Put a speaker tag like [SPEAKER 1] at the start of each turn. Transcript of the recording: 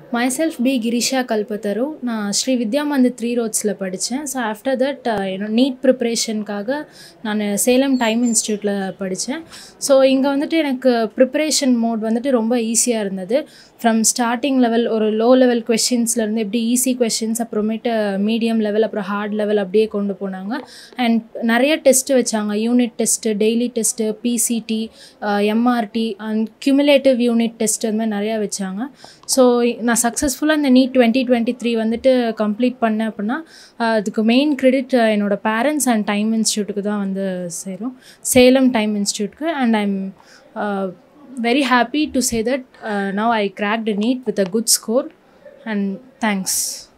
[SPEAKER 1] My self P Krisha Kalpataru நான் Shri Vidya Mandir three ரோட்ஸில் படித்தேன் ஸோ ஆஃப்டர் தட் என்னோட நீட் ப்ரிப்ரேஷனுக்காக நான் சேலம் டைம் இன்ஸ்டியூட்டில் படித்தேன் ஸோ இங்கே வந்துட்டு எனக்கு ப்ரிப்ரேஷன் மோட் வந்துட்டு ரொம்ப ஈஸியாக இருந்தது ஃப்ரம் ஸ்டார்டிங் லெவல் ஒரு லோ லெவல் கொஷின்ஸ்லேருந்து எப்படி ஈஸி கொஷின்ஸ் அப்புறமேட்டு மீடியம் லெவல் அப்புறம் ஹார்ட் லெவல் அப்படியே கொண்டு போனாங்க அண்ட் நிறைய டெஸ்ட்டு வச்சாங்க unit test daily test PCT MRT and cumulative unit test அந்த மாதிரி நிறையா வச்சாங்க ஸோ நான் சக்ஸஸ்ஃபுல்லாக இந்த நீட் டுவெண்ட்டி டுவெண்ட்டி த்ரீ வந்துட்டு கம்ப்ளீட் பண்ணேன் அப்படின்னா அதுக்கு மெயின் கிரெடிட் என்னோட பேரண்ட்ஸ் அண்ட் டைம் இன்ஸ்டியூட்டுக்கு தான் வந்து சேரும் சேலம் டைம் இன்ஸ்டியூட்க்கு and I'm very happy to say that uh, now I cracked a NEET with a good score and thanks.